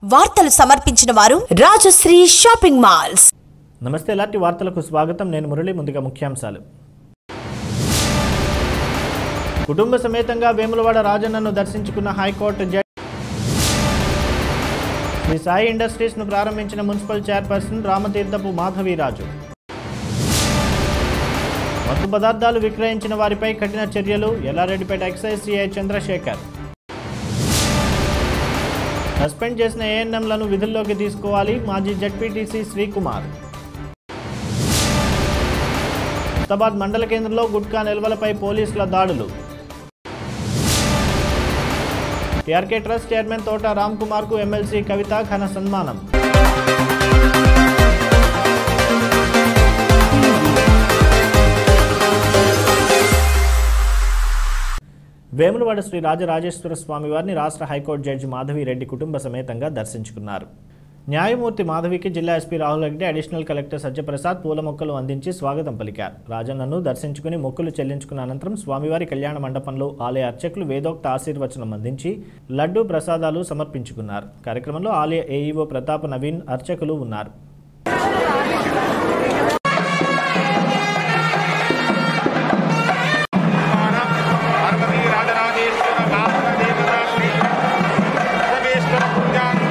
వార్తలు సమర్పించిన వారు రాజశ్రీ షాపింగ్ మాల్స్ నమస్తే ఇలాంటి వార్తలకు స్వాగతం నేను మురళి ముందుగా ముఖ్యాంశాలు కుటుంబ సమేతంగా వేములవాడ రాజన్నను దర్శించుకున్న హైకోర్టు జడ్జి శ్రీ సాయి ఇండస్ట్రీస్ను ప్రారంభించిన మున్సిపల్ చైర్పర్సన్ రామతీర్థపు మాధవీరాజు మత్తు పదార్థాలు విక్రయించిన వారిపై కఠిన చర్యలు Yellareddypet excise CI Chandrashekar suspend చేసిన ఏఎన్ఎంలను విధుల్లోకి తీసుకోవాలి మాజీ జడ్పీటీసీ శ్రీకుమార్ హైదరాబాద్ మండల కేంద్రంలో గుట్కా నిల్వలపై పోలీసుల దాడులు టీఆర్కే ట్రస్ట్ చైర్మన్ తోట రామ్ కుమార్ కు ఎమ్మెల్సీ కవిత ఘన సన్మానం వేములవాడ శ్రీ రాజరాజేశ్వర స్వామి వారిని రాష్ట్ర హైకోర్టు జడ్జి మాధవిరెడ్డి కుటుంబ సమేతంగా దర్శించుకున్నారు న్యాయమూర్తి మాధవికి జిల్లా SP Rahul Reddy additional collector Satyaprasad పూల మొక్కలు అందించి స్వాగతం పలికారు రాజన్నను దర్శించుకుని మొక్కులు చెల్లించుకున్న అనంతరం స్వామివారి కళ్యాణ మండపంలో ఆలయ అర్చకులు వేదోక్త ఆశీర్వచనం అందించి లడ్డు ప్రసాదాలు సమర్పించుకున్నారు కార్యక్రమంలో ఆలయ ఏఈఓ ప్రతాప్ నవీన్ అర్చకులు ఉన్నారు పార్వతీ రాజరాజేశ్వర కామన దేవతా శ్రీ సర్వేశ్వర పూజాంగ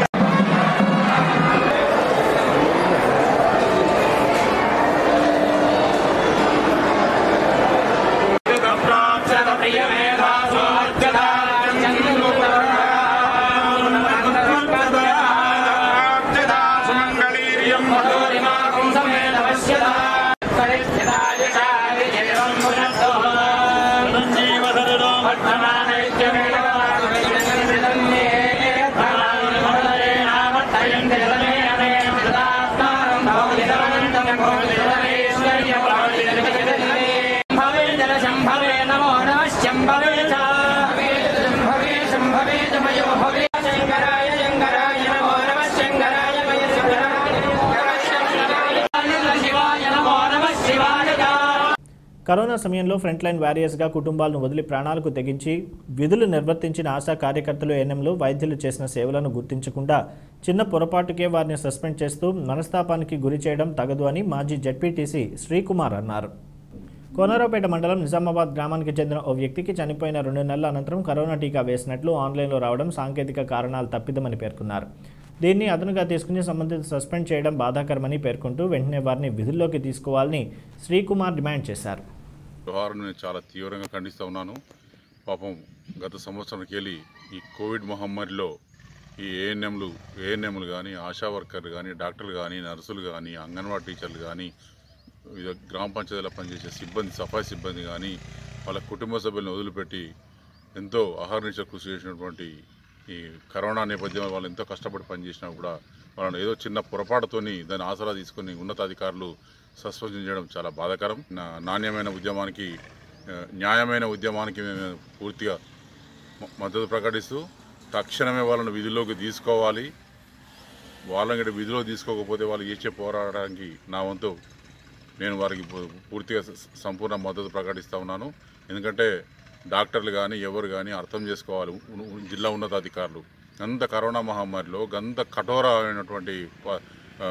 శంభవే నమో నమ శంభవే శంభవే శంభవే జమయో భవే శంకరాయ శంకరాయ నమో నమ శంకరాయ మయ శంకరాయ శివాయ నమో నమ శివాయ కరోనా సమయంలో ఫ్రంట్ లైన్ వారియర్స్గా కుటుంబాలను వదిలి ప్రాణాలకు తెగించి విధులు నిర్వర్తించిన ఆశా కార్యకర్తలు ఏఎన్ఎంలు వైద్యులు చేసిన సేవలను గుర్తించకుండా చిన్న పొరపాటుకే వారిని సస్పెండ్ చేస్తూ మనస్తాపానికి గురి చేయడం తగదు అని మాజీ జడ్పీటీసీ శ్రీకుమార్ అన్నారు కోనరావుపేట మండలం నిజామాబాద్ గ్రామానికి చెందిన ఓ వ్యక్తికి చనిపోయిన రెండు నెలల అనంతరం కరోనా టీకా వేసినట్లు ఆన్లైన్లో రావడం సాంకేతిక కారణాలు తప్పిదమని పేర్కొన్నారు దీన్ని అదనుగా తీసుకుని సంబంధిత సస్పెండ్ చేయడం బాధాకరమని పేర్కొంటూ వెంటనే వారిని విధుల్లోకి తీసుకోవాలని శ్రీకుమార్ డిమాండ్ చేశారు వ్యవహారం నేను చాలా తీవ్రంగా ఖండిస్తూ ఉన్నాను పాపం గత సంవత్సరానికి వెళ్ళి ఈ కోవిడ్ మహమ్మారిలో ఈ ఏఎన్ఎంలు ఏఎన్ఎంలు కానీ ఆశా వర్కర్లు కానీ డాక్టర్లు కానీ నర్సులు కానీ అంగన్వాడీ టీచర్లు కానీ వివిధ గ్రామ పంచాయతీలో పనిచేసే సిబ్బంది సఫాయి సిబ్బంది కానీ వాళ్ళ కుటుంబ సభ్యులను వదిలిపెట్టి ఎంతో అహర్నిశ కృషి చేసినటువంటి ఈ కరోనా నేపథ్యంలో వాళ్ళు ఎంతో కష్టపడి పనిచేసినా కూడా వాళ్ళని ఏదో చిన్న పొరపాటుతోని దాన్ని ఆసరా తీసుకొని ఉన్నతాధికారులు సస్పెన్షన్ చేయడం చాలా బాధాకరం నా- నాణ్యమైన ఉద్యమానికి ఆ, న్యాయమైన ఉద్యమానికి మేము పూర్తిగా మ- మద్దతు ప్రకటిస్తూ తక్షణమే వాళ్ళని విధుల్లోకి తీసుకోవాలి వాళ్ళని ఇక్కడ విధిలో తీసుకోకపోతే వాళ్ళు చేసే పోరాటానికి నా వంతు నేను వారికి పూ- పూర్తిగా స- సంపూర్ణ మద్దతు ప్రకటిస్తూ ఉన్నాను ఎందుకంటే డాక్టర్లు కానీ ఎవరు కానీ అర్థం చేసుకోవాలి ఉ- ఉ- జిల్లా ఉన్నతాధికారులు గంత కరోనా మహమ్మారిలో గంత కఠోరమైనటువంటి ప- ఆ,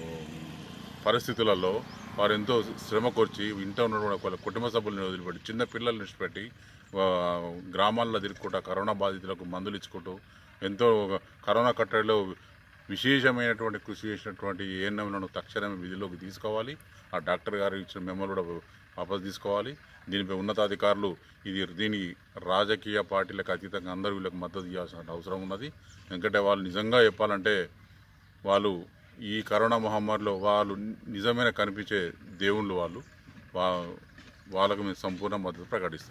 పరిస్థితులలో వారు ఎంతో శ్రమ కూర్చి ఇంట్లో ఉన్నటువంటి వాళ్ళ కుటుంబ సభ్యులను వదిలిపెట్టి చిన్న పిల్లల్ని విడిచిపెట్టి ఆ, గ్రామాల్లో తిరుగుకుంటా కరోనా బాధితులకు మందులు ఇచ్చుకుంటూ ఎంతో కరోనా కట్టడిలో విశేషమైనటువంటి కృషి చేసినటువంటి ఏఎన్ఎంలను తక్షణమే విధిలోకి తీసుకోవాలి ఆ డాక్టర్ గారు ఇచ్చిన మెమోలు కూడా వాపసు తీసుకోవాలి దీనిపై ఉన్నతాధికారులు ఇది దీనికి రాజకీయ పార్టీలకు అతీతంగా అందరూ వీళ్ళకి మద్దతు ఇవ్వాల్సిన అవసరం ఉన్నది ఎందుకంటే వాళ్ళు నిజంగా చెప్పాలంటే వాళ్ళు ఈ కరోనా మహమ్మారిలో వాళ్ళు నిజమైన కనిపించే దేవుళ్ళు వాళ్ళు వా వాళ్ళకు మేము సంపూర్ణ మద్దతు ప్రకటిస్తాం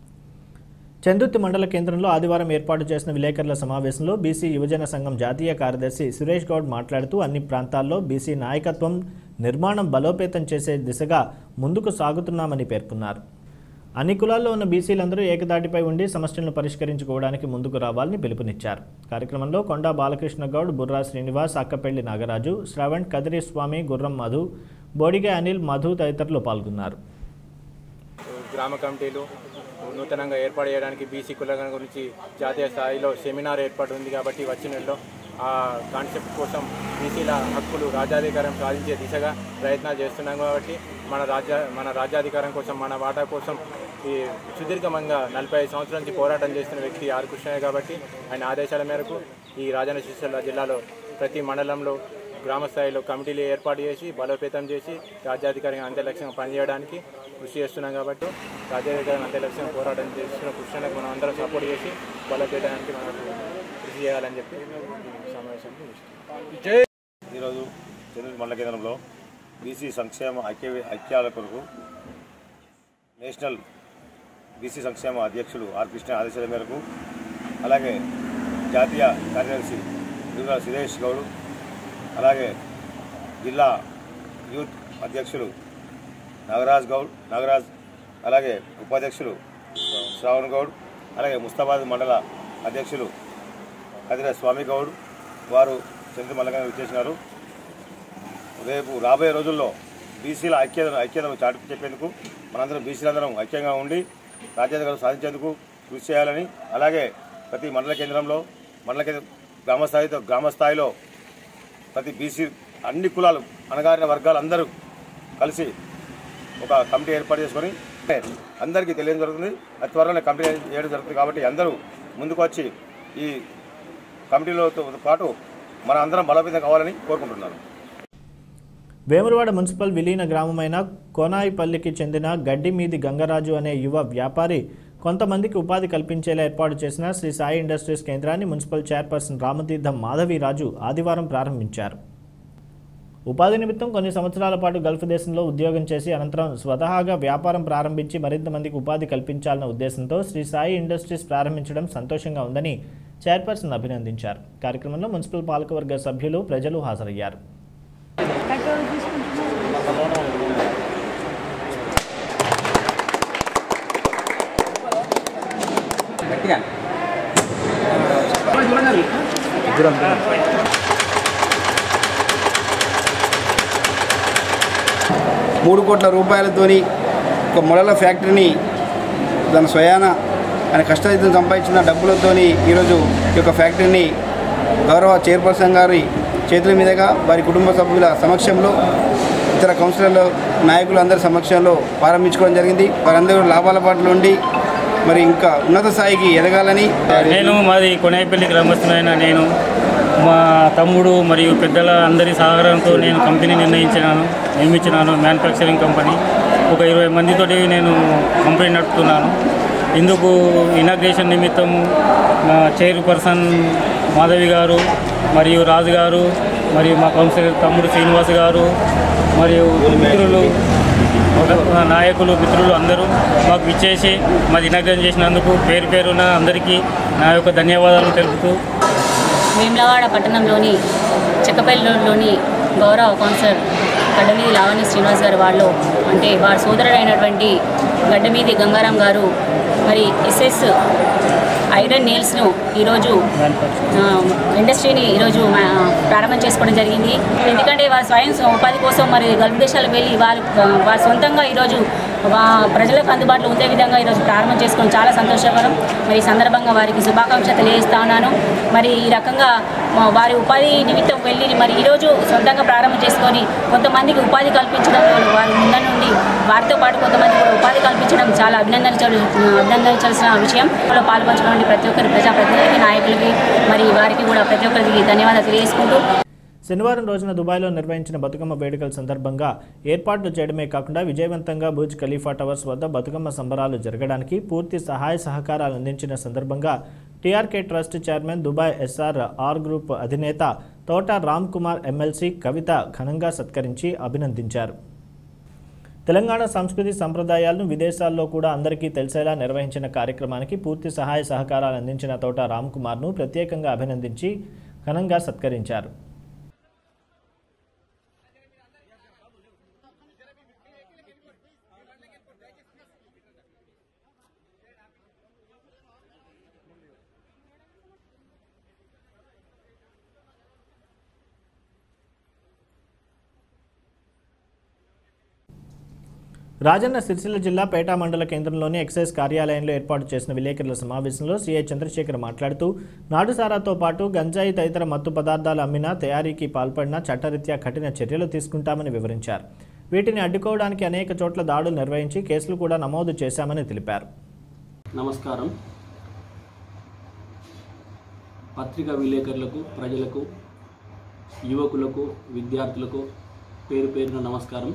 చందుర్తి మండల కేంద్రంలో ఆదివారం ఏర్పాటు చేసిన విలేకరుల సమావేశంలో బీసీ యువజన సంఘం జాతీయ కార్యదర్శి సురేష్ గౌడ్ మాట్లాడుతూ అన్ని ప్రాంతాల్లో బీసీ నాయకత్వం నిర్మాణం బలోపేతం చేసే దిశగా ముందుకు సాగుతున్నామని పేర్కొన్నారు అన్ని కులాల్లో ఉన్న బీసీలందరూ ఏకదాటిపై ఉండి సమస్యలను పరిష్కరించుకోవడానికి ముందుకు రావాలని పిలుపునిచ్చారు కార్యక్రమంలో కొండా బాలకృష్ణ గౌడ్ బుర్రా శ్రీనివాస్ అక్కపెల్లి నాగరాజు శ్రవణ్ కదిరి స్వామి గుర్రం మధు బోడిగే అనిల్ మధు తదితరులు పాల్గొన్నారు గ్రామ కమిటీలు నూతనంగా ఏర్పాటు చేయడానికి బీసీ కులగణ గురించి జాతీయ స్థాయిలో సెమినార్ ఏర్పాటు ఉంది కాబట్టి వచ్చే నెలలో ఆ కాన్సెప్ట్ కోసం బీసీల హక్కులు రాజ్యాధికారం సాధించే దిశగా ప్రయత్నాలు చేస్తున్నాం కాబట్టి మన రాజ్య మన రాజ్యాధికారం కోసం మన వాటా కోసం ఈ సుదీర్ఘంగా నలభై ఐదు సంవత్సరాల నుంచి పోరాటం చేస్తున్న వ్యక్తి ఆర్ కృష్ణయ్య కాబట్టి ఆయన ఆదేశాల మేరకు ఈ రాజన్న సిరిసిల్ల జిల్లాలో ప్రతి మండలంలో గ్రామ స్థాయిలో కమిటీలు ఏర్పాటు చేసి బలోపేతం చేసి రాజ్యాధికారిగా అంత్య లక్ష్యంగా పనిచేయడానికి కృషి చేస్తున్నాం కాబట్టి రాజ్యాధికారం అంత్య లక్ష్యంగా పోరాటం చేస్తున్న కృష్ణకు మనం అందరం సపోర్ట్ చేసి బలోపేతానికి మనకు కృషి చేయాలని చెప్పి ఈ సమావేశానికి ముగిస్తున్నాం. ఈరోజు చంద్రుడి మండల కేంద్రంలో బీసీ సంక్షేమ ఐక్య ఐక్యాల కొరకు నేషనల్ బీసీ సంక్షేమ అధ్యక్షులు ఆర్ కృష్ణ ఆదేశాల మేరకు అలాగే జాతీయ కార్యదర్శి దుర్గా సురేష్ గౌడ్ అలాగే జిల్లా యూత్ అధ్యక్షులు నాగరాజ్ గౌడ్ నాగరాజ్ అలాగే ఉపాధ్యక్షులు శ్రావణ్ గౌడ్ అలాగే ముస్తాబాద్ మండల అధ్యక్షులు కదిర స్వామి గౌడ్ వారు చంద్ర మల్లగా విచ్చేసినారు రేపు రాబోయే రోజుల్లో బీసీల ఐక్యతను ఐక్యతను చాటి చెప్పేందుకు మనందరం బీసీలందరం ఐక్యంగా ఉండి రాజ్యాధికారం సాధించేందుకు కృషి చేయాలని అలాగే ప్రతి మండల కేంద్రంలో మండల కేంద్ర గ్రామ స్థాయితో గ్రామ స్థాయిలో ప్రతి బీసీ అన్ని కులాలు అణగారిన వర్గాలు అందరూ కలిసి ఒక కమిటీ ఏర్పాటు చేసుకొని అందరికీ తెలియడం జరుగుతుంది అతి త్వరలోనే కమిటీ చేయడం జరుగుతుంది కాబట్టి అందరూ ముందుకు వచ్చి ఈ కమిటీలతో పాటు మన అందరం బలోపేతం కావాలని కోరుకుంటున్నాను వేములవాడ మున్సిపల్ విలీన గ్రామమైన కోనాయిపల్లికి చెందిన గడ్డిమీది గంగరాజు అనే యువ వ్యాపారి కొంతమందికి ఉపాధి కల్పించేలా ఏర్పాటు చేసిన శ్రీ సాయి ఇండస్ట్రీస్ కేంద్రాన్ని మున్సిపల్ చైర్పర్సన్ రామతీర్థం మాధవీరాజు ఆదివారం ప్రారంభించారు ఉపాధి నిమిత్తం కొన్ని సంవత్సరాల పాటు గల్ఫ్ దేశంలో ఉద్యోగం చేసి అనంతరం స్వతహాగా వ్యాపారం ప్రారంభించి మరింత మందికి ఉపాధి కల్పించాలన్న ఉద్దేశంతో శ్రీ సాయి ఇండస్ట్రీస్ ప్రారంభించడం సంతోషంగా ఉందని చైర్పర్సన్ అభినందించారు కార్యక్రమంలో మున్సిపల్ పాలకవర్గ సభ్యులు ప్రజలు హాజరయ్యారు మూడు కోట్ల రూపాయలతోని ఒక మొడల ఫ్యాక్టరీని దాని స్వయాన ఆయన కష్టరీతం సంపాదించిన డబ్బులతోని ఈరోజు ఈ యొక్క ఫ్యాక్టరీని గౌరవ చైర్పర్సన్ గారి చేతుల మీదుగా వారి కుటుంబ సభ్యుల సమక్షంలో ఇతర కౌన్సిలర్ల నాయకులు అందరి సమక్షంలో ప్రారంభించుకోవడం జరిగింది వారందరూ లాభాల పాటలు ఉండి మరి ఇంకా ఉన్నత స్థాయికి ఎదగాలని నేను మాది కొనేపల్లి గ్రామస్తులైన నేను మా తమ్ముడు మరియు పెద్దల అందరి సహకారంతో నేను కంపెనీ నిర్ణయించినాను నిర్మించినాను మ్యానుఫ్యాక్చరింగ్ కంపెనీ ఒక ఇరవై మందితోటి నేను కంపెనీ నడుపుతున్నాను ఇందుకు ఇనాగ్రేషన్ నిమిత్తం మా చైర్పర్సన్ మాధవి గారు మరియు రాజు గారు మరియు మా కౌన్సిలర్ తమ్ముడు శ్రీనివాస్ గారు మరియు మిత్రులు ఒక నాయకులు మిత్రులు అందరూ మాకు ఇచ్చేసి మాది ఇనాగ్రేషన్ చేసినందుకు పేరు పేరున అందరికీ నా యొక్క ధన్యవాదాలు తెలుపుతూ వేములవాడ పట్టణంలోని చెక్కపల్లిలోని గౌరవ కౌన్సిలర్ గడ్డమీది లావణ్య శ్రీనివాస్ గారు వాళ్ళు అంటే వారి సోదరుడైనటువంటి గడ్డమీది గంగారాం గారు మరి ఎస్ఎస్ ఐరన్ నేల్స్ను ఈరోజు ఆ, ఇండస్ట్రీని ఈరోజు మా- ప్రారంభం చేసుకోవడం జరిగింది ఎందుకంటే వారి స్వయం ఉపాధి కోసం మరి గల్ఫ్ దేశాలకు వెళ్ళి వారు వారి సొంతంగా ఈరోజు వా- ప్రజలకు అందుబాటులో ఉండే విధంగా ఈరోజు ప్రారంభం చేసుకోవడం చాలా సంతోషకరం మరి ఈ సందర్భంగా వారికి శుభాకాంక్షలు తెలియజేస్తా ఉన్నాను మరి ఈ రకంగా మా వారి ఉపాధి నిమిత్తం వెళ్ళి మరి ఈరోజు సొంతంగా ప్రారంభం చేసుకొని కొంతమందికి ఉపాధి కల్పించడంలో వారి ముందు నుండి వారితో పాటు కొంతమంది కూడా ఉపాధి కల్పించడం చాలా అభినందించాలి అభినందించాల్సిన విషయం ఇందులో పాల్పంచుకున్న ప్రతి ఒక్కరి ప్రజాప్రతినిధులకి నాయకులకి మరి వారికి కూడా ప్రతి ఒక్కరికి ధన్యవాదాలు తెలియజేసుకుంటూ శనివారం రోజున దుబాయ్లో నిర్వహించిన బతుకమ్మ వేడుకల సందర్భంగా ఏర్పాట్లు చేయడమే కాకుండా విజయవంతంగా బుర్జ్ ఖలీఫా టవర్స్ వద్ద బతుకమ్మ సంబరాలు జరగడానికి పూర్తి సహాయ సహకారాలు అందించిన సందర్భంగా TRK trust chairman Dubai SR R group అధినేత తోట రామ్ కుమార్ ఎమ్మెల్సీ కవిత ఘనంగా సత్కరించి అభినందించారు తెలంగాణ సంస్కృతి సంప్రదాయాలను విదేశాల్లో కూడా అందరికీ తెలిసేలా నిర్వహించిన కార్యక్రమానికి పూర్తి సహాయ సహకారాలు అందించిన తోట రామ్ కుమార్ను ప్రత్యేకంగా అభినందించి ఘనంగా సత్కరించారు రాజన్న సిరిసిల్ల జిల్లా పేటా మండల కేంద్రంలోని ఎక్సైజ్ కార్యాలయంలో ఏర్పాటు చేసిన విలేకరుల సమావేశంలో సీఐ చంద్రశేఖర్ మాట్లాడుతూ నాటుసారాతో పాటు గంజాయి తదితర మత్తు పదార్థాలు అమ్మినా తయారీకి పాల్పడిన చట్టరీత్యా కఠిన చర్యలు తీసుకుంటామని వివరించారు వీటిని అడ్డుకోవడానికి అనేక చోట్ల దాడులు నిర్వహించి కేసులు కూడా నమోదు చేశామని తెలిపారు నమస్కారం పత్రికా విలేకరులకు ప్రజలకు యువకులకు విద్యార్థులకు పేరు పేరున నమస్కారం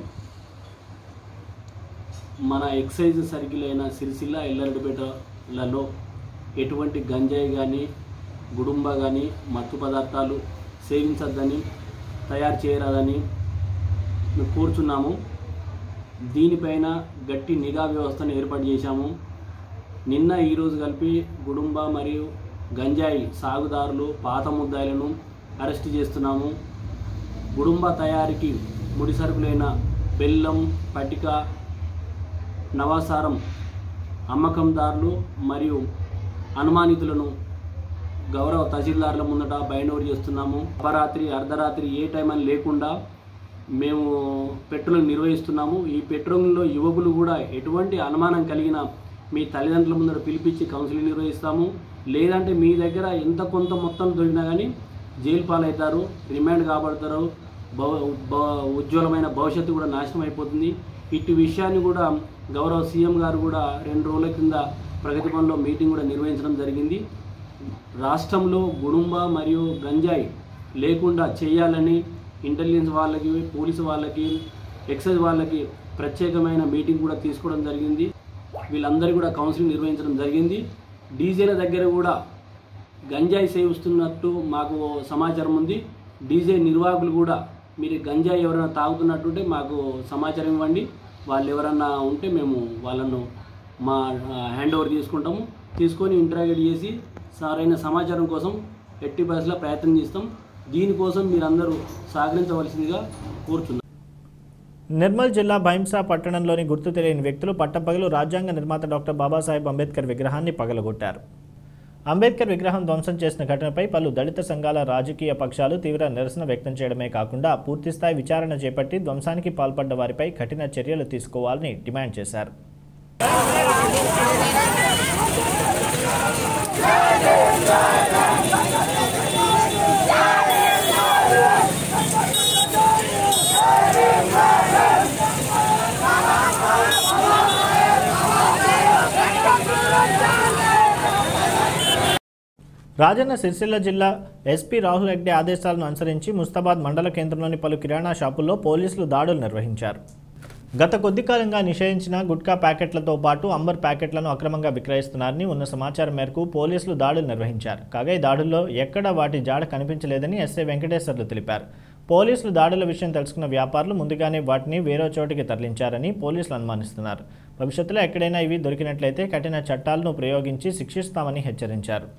మన ఎక్సైజ్ సర్కిల్ అయిన సిరిసిల్ల ఎల్లారెడ్డిపేటలలో ఎటువంటి గంజాయి కానీ గుడుంబ కానీ మత్తు పదార్థాలు సేవించద్దని తయారు చేయరాదని మేము కోరుచున్నాము దీనిపైన గట్టి నిఘా వ్యవస్థను ఏర్పాటు చేశాము నిన్న ఈరోజు కలిపి గుడుంబ మరియు గంజాయి సాగుదారులు పాత ముద్దాయిలను అరెస్ట్ చేస్తున్నాము గుడుంబ తయారీకి ముడి సరుకులైన బెల్లం పటిక నవాసారం అమ్మకందారులు మరియు అనుమానితులను గౌరవ తహసీల్దార్ల ముందట బైండ్ చేస్తున్నాము అపరాత్రి అర్ధరాత్రి ఏ టైం అని లేకుండా మేము పెట్రోల్ నిర్వహిస్తున్నాము ఈ పెట్రోల్లో యువకులు కూడా ఎటువంటి అనుమానం కలిగిన మీ తల్లిదండ్రుల ముందర పిలిపించి కౌన్సిలింగ్ నిర్వహిస్తాము లేదంటే మీ దగ్గర ఎంత కొంత మొత్తం దొరికినా కానీ జైలు పాలవుతారు రిమాండ్ కాబడతారు భవ భవ- ఉజ్వలమైన భవిష్యత్తు కూడా నాశనం అయిపోతుంది ఇటు విషయాన్ని కూడా గౌరవ సీఎం గారు కూడా రెండు రోజుల కింద ప్రగతి భవన్లో మీటింగ్ కూడా నిర్వహించడం జరిగింది రాష్ట్రంలో గుడుంబ మరియు గంజాయి లేకుండా చేయాలని ఇంటెలిజెన్స్ వాళ్ళకి పోలీసు వాళ్ళకి ఎక్సైజ్ వాళ్ళకి ప్రత్యేకమైన మీటింగ్ కూడా తీసుకోవడం జరిగింది వీళ్ళందరూ కూడా కౌన్సిలింగ్ నిర్వహించడం జరిగింది డీజేల దగ్గర కూడా గంజాయి సేవిస్తున్నట్టు మాకు సమాచారం ఉంది డీజే నిర్వాహకులు కూడా మీరు గంజాయి ఎవరైనా తాగుతున్నట్టుంటే మాకు సమాచారం ఇవ్వండి వాళ్ళు ఎవరన్నా ఉంటే మేము వాళ్ళను మా హ్యాండ్ ఓవర్ తీసుకుంటాము తీసుకొని ఇంటరాగేట్ చేసి సరైన సమాచారం కోసం ఎట్టి బస్సులో ప్రయత్నం చేస్తాం దీనికోసం మీరందరూ సహకరించవలసిందిగా కోరుచున్నాం నిర్మల్ జిల్లా భైంసా పట్టణంలోని గుర్తు తెలియని వ్యక్తులు పట్టపగలు రాజ్యాంగ నిర్మాత డాక్టర్ బాబాసాహెబ్ అంబేద్కర్ విగ్రహాన్ని పగలగొట్టారు అంబేద్కర్ విగ్రహం ధ్వంసం చేసిన ఘటనపై పలు దళిత సంఘాల రాజకీయ పక్షాలు తీవ్ర నిరసన వ్యక్తం చేయడమే కాకుండా పూర్తిస్థాయి విచారణ చేపట్టి ధ్వంసానికి పాల్పడ్డ వారిపై కఠిన చర్యలు తీసుకోవాలని డిమాండ్ చేశారు రాజన్న సిరిసిల్ల జిల్లా ఎస్పీ రాహుల్ హెగ్డే ఆదేశాలను అనుసరించి ముస్తాబాద్ మండల కేంద్రంలోని పలు కిరాణా షాపుల్లో పోలీసులు దాడులు నిర్వహించారు గత కొద్ది కాలంగా నిషేధించిన గుట్కా ప్యాకెట్లతో పాటు అంబర్ ప్యాకెట్లను అక్రమంగా విక్రయిస్తున్నారని ఉన్న సమాచారం మేరకు పోలీసులు దాడులు నిర్వహించారు కాగా ఈ దాడుల్లో ఎక్కడా వాటి జాడ కనిపించలేదని ఎస్ఐ వెంకటేశ్వర్లు తెలిపారు పోలీసులు దాడుల విషయం తెలుసుకున్న వ్యాపారులు ముందుగానే వాటిని వేరే చోటికి తరలించారని పోలీసులు అనుమానిస్తున్నారు భవిష్యత్తులో ఎక్కడైనా ఇవి దొరికినట్లయితే కఠిన చట్టాలను ప్రయోగించి శిక్షిస్తామని హెచ్చరించారు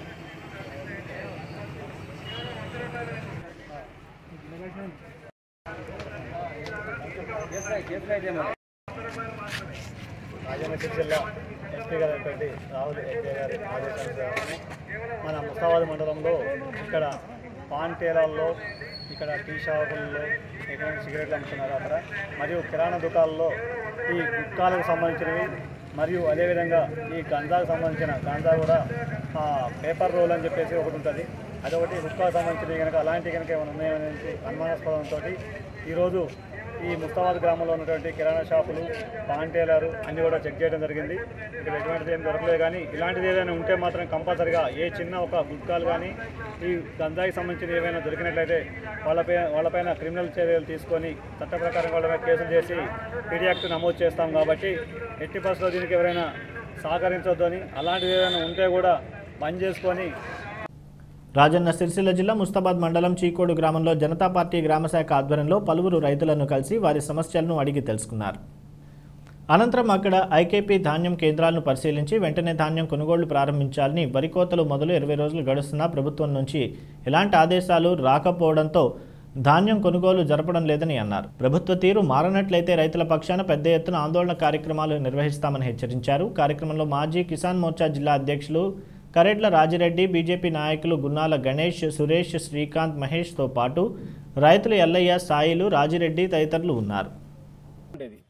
రాజన్న సిరిసిల్ల ఎస్పీ గారు అయినటువంటి రాహుల్ ఎస్పీ గారి ఆదేశానుసారం మన ముస్తాబాద్ మండలంలో ఇక్కడ పాన్ టేలాల్లో ఇక్కడ టీ షాపుల్లో ఎటువంటి సిగరెట్లు అమ్ముతున్నారు అక్కడ మరియు కిరాణా దుకాణాల్లో ఈ గుట్కాలకు సంబంధించినవి మరియు అదేవిధంగా ఈ గంజాకు సంబంధించిన గంజా కూడా ఆ, పేపర్ రోల్ అని చెప్పేసి ఒకటి ఉంటుంది అదొకటి గుట్కాకు సంబంధించినవి కనుక అలాంటివి కనుక ఏమైనా ఉన్నాయనేసి అనుమానాస్పదంతో ఈరోజు ఈ ముస్తాబాద్ గ్రామంలో ఉన్నటువంటి కిరాణా షాపులు పాన్ టైలర్ అన్ని కూడా చెక్ చేయడం జరిగింది ఇక్కడ ఎటువంటిది ఏం దొరకలేదు కానీ ఇలాంటిది ఏదైనా ఉంటే మాత్రం కంపల్సరిగా ఏ చిన్న ఒక గుట్కాలు కానీ ఈ గంజాయికి సంబంధించిన ఏవైనా దొరికినట్లయితే వాళ్ళపై వాళ్ళపైన క్రిమినల్ చర్యలు తీసుకొని చట్ట ప్రకారం వాళ్ళపై కేసులు చేసి పీడీ యాక్ట్ నమోదు చేస్తాం కాబట్టి ఎట్టి బస్సులో దీనికి ఎవరైనా సహకరించొద్దు అని అలాంటిది ఏదైనా ఉంటే కూడా బంద్ చేసుకొని రాజన్న సిరిసిల్ల జిల్లా ముస్తాబాద్ మండలం చీకోడు గ్రామంలో జనతా పార్టీ గ్రామశాఖ ఆధ్వర్యంలో పలువురు రైతులను కలిసి వారి సమస్యలను అడిగి తెలుసుకున్నారు అనంతరం అక్కడ ఐకేపీ ధాన్యం కేంద్రాలను పరిశీలించి వెంటనే ధాన్యం కొనుగోళ్లు ప్రారంభించాలని వరి కోతలు మొదలు ఇరవై రోజులు గడుస్తున్నా ప్రభుత్వం నుంచి ఎలాంటి ఆదేశాలు రాకపోవడంతో ధాన్యం కొనుగోలు జరపడం లేదని అన్నారు ప్రభుత్వ తీరు మారనట్లయితే రైతుల పక్షాన పెద్ద ఎత్తున ఆందోళన కార్యక్రమాలు నిర్వహిస్తామని హెచ్చరించారు కార్యక్రమంలో మాజీ కిసాన్ మోర్చా జిల్లా అధ్యక్షులు కరెడ్ల రాజిరెడ్డి బీజేపీ నాయకులు గున్నాల గణేష్ సురేష్ శ్రీకాంత్ మహేష్తో పాటు రైతులు ఎల్లయ్య సాయిలు రాజిరెడ్డి తదితరులు ఉన్నారు ఉండేది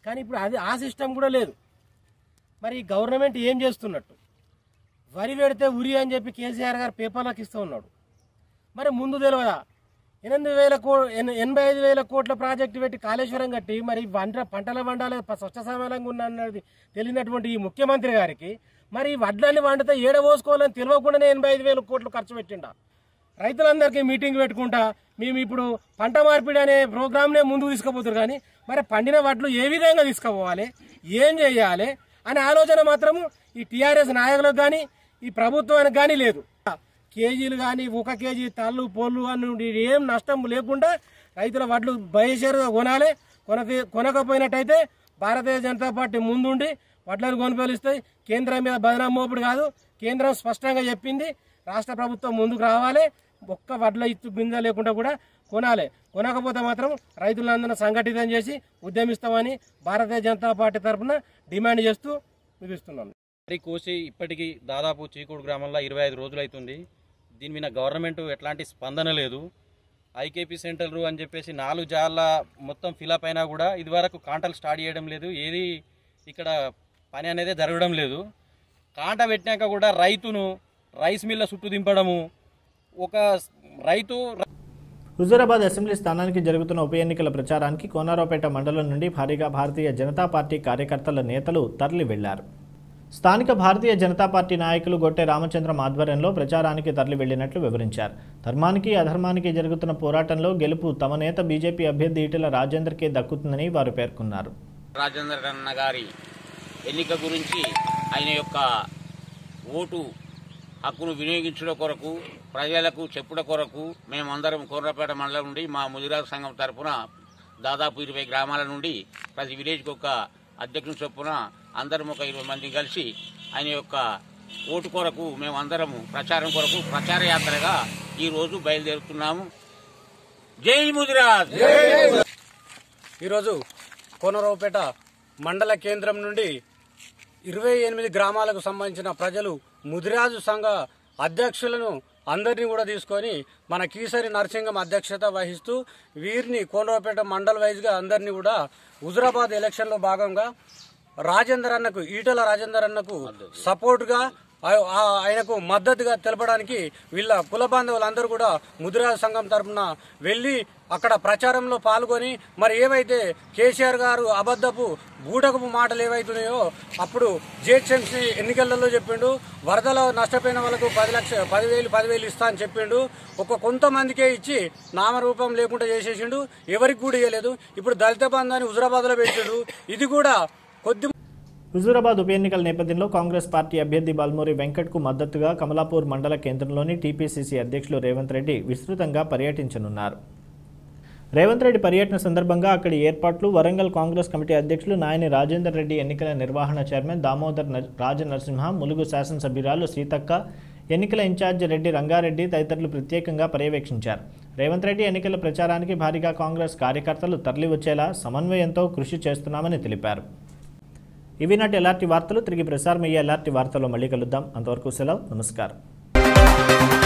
కానీ ఇప్పుడు అది ఆ సిస్టమ్ కూడా లేదు మరి గవర్నమెంట్ ఏం చేస్తున్నట్టు వరి పెడితే ఉరి అని చెప్పి కేసీఆర్ గారు పేపర్లకు ఇస్తూ ఉన్నాడు మరి ముందు తెలియదా ఎనిమిది వేల కో ఎన్- ఎనభై ఐదు వేల కోట్ల ప్రాజెక్టు పెట్టి కాళేశ్వరం కట్టి మరి వంట పంటల వండాలి ప- స్వచ్ఛ సమానంగా ఉన్నది తెలియనటువంటి ఈ ముఖ్యమంత్రి గారికి మరి ఈ వడ్లన్నీ వండితే ఏడ పోసుకోవాలని తెలియకుండానే ఎనభై ఐదు వేల కోట్లు ఖర్చు పెట్టిండా రైతులందరికీ మీటింగ్ పెట్టుకుంటా మేము ఇప్పుడు పంట మార్పిడి అనే ప్రోగ్రామ్నే ముందుకు తీసుకుపోతారు కానీ మరి పండిన వడ్లు ఏ విధంగా తీసుకుపోవాలి ఏం చేయాలి అనే ఆలోచన మాత్రము ఈ టీఆర్ఎస్ నాయకులకు కానీ ఈ ప్రభుత్వానికి కానీ లేదు కేజీలు కానీ ఒక కేజీ తల్లు పొల్లు అని ఏం నష్టం లేకుండా రైతుల వడ్లు బయలుదేరుగా కొనాలి కొనక కొనకపోయినట్టయితే భారతీయ జనతా పార్టీ ముందుండి వడ్లను కొనుగోలుస్తాయి కేంద్రం మీద బదనాం మోపుడు కాదు కేంద్రం స్పష్టంగా చెప్పింది రాష్ట్ర ప్రభుత్వం ముందుకు రావాలి ఒక్క వడ్ల ఇత్తు బింద లేకుండా కూడా కొనాలి కొనకపోతే మాత్రం రైతులందరూ సంఘటితం చేసి ఉద్యమిస్తామని భారతీయ జనతా పార్టీ తరఫున డిమాండ్ చేస్తూ ముగిస్తున్నాను వరి కోసి ఇప్పటికీ దాదాపు చీకుడు గ్రామంలో ఇరవై ఐదు రోజులు అవుతుంది దీని మీద గవర్నమెంట్ ఎట్లాంటి స్పందన లేదు ఐకేపీ సెంటర్లు అని చెప్పేసి నాలుగు జార్ల మొత్తం ఫిలప్ అయినా కూడా ఇదివరకు కాంటలు స్టార్ట్ చేయడం లేదు ఏది ఇక్కడ పని అనేది జరగడం లేదు కాంట పెట్టినాక కూడా రైతును రైస్ మిల్ల చుట్టూ దింపడము ఒక రైతు హుజూరాబాద్ అసెంబ్లీ స్థానానికి జరుగుతున్న ఉప ఎన్నికల ప్రచారానికి కోనారావుపేట మండలం నుండి భారీగా భారతీయ జనతా పార్టీ కార్యకర్తల నేతలు తరలి వెళ్లారు స్థానిక భారతీయ జనతా పార్టీ నాయకులు గొట్టె రామచంద్రం ఆధ్వర్యంలో ప్రచారానికి తరలి వెళ్లినట్లు వివరించారు ధర్మానికి అధర్మానికి జరుగుతున్న పోరాటంలో గెలుపు తమ నేత బీజేపీ అభ్యర్థి ఈటెల రాజేందర్కే దక్కుతుందని వారు పేర్కొన్నారు రాజేంద్ర అన్న గారి ఎన్నిక గురించి ఆయన యొక్క ఓటు హక్కును వినియోగించడం కొరకు ప్రజలకు చెప్పుడ కొరకు మేమందరం కోర్రపేట మండలం నుండి మా ముదిరాజు సంఘం తరపున దాదాపు ఇరవై గ్రామాల నుండి ప్రతి విలేజ్కి ఒక అధ్యక్షుని చొప్పున అందరం ఒక ఇరవై మంది కలిసి ఆయన యొక్క ఓటు కొరకు మేమందరము ప్రచారం కొరకు ప్రచార యాత్రగా ఈ రోజు బయలుదేరుతున్నాము జై ముదిరాజ్ ఈరోజు కోనరావుపేట మండల కేంద్రం నుండి ఇరవై ఎనిమిది గ్రామాలకు సంబంధించిన ప్రజలు ముదిరాజు సంఘ అధ్యక్షులను అందరినీ కూడా తీసుకొని మన కీసరి నరసింగం అధ్యక్షత వహిస్తూ వీరిని కోనరావుపేట మండల వైజ్గా అందరినీ కూడా హుజురాబాద్ ఎలక్షన్లో భాగంగా రాజేందర్ అన్నకు ఈటల రాజేందర్ అన్నకు సపోర్ట్గా ఆ- ఆ- ఆయనకు మద్దతుగా తెలపడానికి వీళ్ళ కుల బాంధవులందరూ కూడా ముదిరాజు సంఘం తరఫున వెళ్ళి అక్కడ ప్రచారంలో పాల్గొని మరి ఏవైతే కేసీఆర్ గారు అబద్ధపు బూటకపు మాటలు ఏవైతున్నాయో అప్పుడు జిహెచ్ఎంసీ ఎన్నికలలో చెప్పిండు వరదలో నష్టపోయిన వాళ్ళకు పది లక్ష పదివేలు పదివేలు ఇస్తా అని చెప్పిండు ఒక కొంతమందికే ఇచ్చి నామరూపం లేకుండా చేసేసిండు ఎవరికి కూడా ఇవ్వలేదు ఇప్పుడు దళిత బంధాన్ని హుజురాబాద్లో పెట్టిండు ఇది కూడా కొద్ది హుజూరాబాద్ ఉప ఎన్నికల నేపథ్యంలో కాంగ్రెస్ పార్టీ అభ్యర్థి బాల్మూరి వెంకట్కు మద్దతుగా కమలాపూర్ మండల కేంద్రంలోని టీపీసీసీ అధ్యక్షులు రేవంత్ రెడ్డి విస్తృతంగా పర్యటించనున్నారు రేవంత్ రెడ్డి పర్యటన సందర్భంగా అక్కడి ఏర్పాట్లు వరంగల్ కాంగ్రెస్ కమిటీ అధ్యక్షులు నాయని రాజేందర్ రెడ్డి ఎన్నికల నిర్వహణ చైర్మన్ దామోదర్ న- రాజనరసింహ ములుగు శాసనసభ్యురాలు సీతక్క ఎన్నికల ఇన్ఛార్జి రెడ్డి రంగారెడ్డి తదితరులు ప్రత్యేకంగా పర్యవేక్షించారు రేవంత్ రెడ్డి ఎన్నికల ప్రచారానికి భారీగా కాంగ్రెస్ కార్యకర్తలు తరలివచ్చేలా సమన్వయంతో కృషి చేస్తున్నామని తెలిపారు ఇవి నాటి ఎలాంటి వార్తలు తిరిగి ప్రసారం అయ్యే ఎలాంటి వార్తల్లో మళ్ళీ కలుద్దాం అంతవరకు సెలవు నమస్కారం